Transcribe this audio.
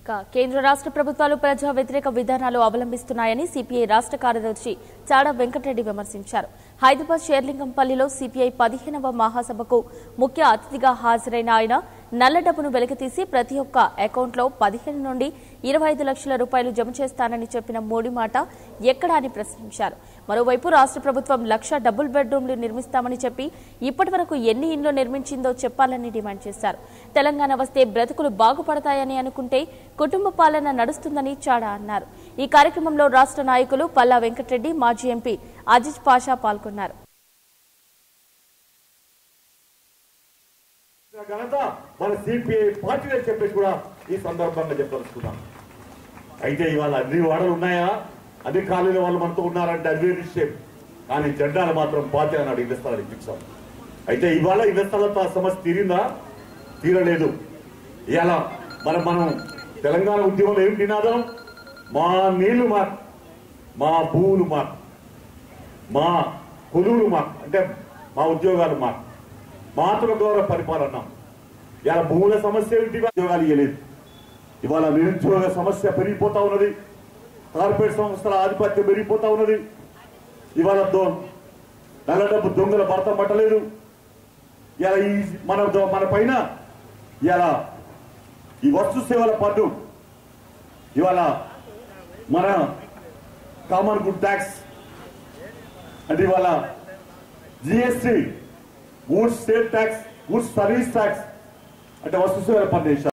ఇక కేంద్ర రాష్ట్ర ప్రభుత్వాలు ప్రజా వ్యతిరేక విధానాలు అవలంబిస్తున్నాయని సిపిఐ రాష్ట్ర కార్యదర్శి చాడా వెంకటరెడ్డి విమర్శించారు హైదరాబాద్ షేర్లింగంపల్లిలో సిపిఐ పదిహేనవ మహాసభకు ముఖ్య అతిథిగా హాజరైన ఆయన నల్ల డబ్బును వెలికితీసి ప్రతి ఒక్క అకౌంట్లో పదిహేను నుండి ఇరవై ఐదు లక్షల రూపాయలు జమ చేస్తానని చెప్పిన మోడీ మాట ఎక్కడా అని ప్రశ్నించారు మరోవైపు రాష్ట్ర ప్రభుత్వం లక్ష డబుల్ బెడ్రూమ్లు నిర్మిస్తామని చెప్పి ఇప్పటి వరకు ఎన్ని ఇండ్లు నిర్మించిందో చెప్పాలని డిమాండ్ చేశారు తెలంగాణ వస్తే బ్రతుకులు బాగుపడతాయని అనుకుంటే కుటుంబ పాలన నడుస్తుందని చాడా అన్నారు ఈ కార్యక్రమంలో రాష్ట్ర నాయకులు పల్లా వెంకటరెడ్డి మాజీ ఎంపీ అజిజ్ పాషా పాల్గొన్నారు ఘనత మన సిపిఐ పార్టీ అని చెప్పేసి కూడా ఈ సందర్భంగా చెప్పదలుచుకున్నాం అయితే ఇవాళ అన్ని వాడలు ఉన్నాయా అన్ని ఖాళీల వాళ్ళు మనతో ఉన్నారంటే అది వేరే విషయం కానీ జెండాలు మాత్రం పార్టీ అన్నాడు ఇళ్లస్థలాలు ఇప్పించాం అయితే ఇవాళ ఇళ్లస్థలతో ఆ సమస్య తీరిందా తీరలేదు ఇవాళ మరి మనం తెలంగాణ ఉద్యమంలో ఏం నినాదం మా నీళ్లు మా మా భూములు మా మా కొలువులు మా అంటే మా ఉద్యోగాలు మా మాతృ గౌరవ పరిపాలన ఇలా భూముల సమస్య ఏంటి ఉద్యోగాలు ఇవ్వలేదు ఇవాళ నిరుద్యోగ సమస్య పెరిగిపోతా ఉన్నది కార్పొరేట్ సంస్థల ఆధిపత్యం పెరిగిపోతా ఉన్నది ఇవాళ దో నల్ల డబ్బు దొంగల భర్త పట్టలేదు ఇలా ఈ మన దో- మన పైన ఇలా ఈ వస్తు సేవల పన్ను ఇవాళ మన కామన్ గుడ్ ట్యాక్స్ అంటే ఇవాళ GST goods state tax goods service tax అంటే వస్తు సేవల పన్ను వేశారు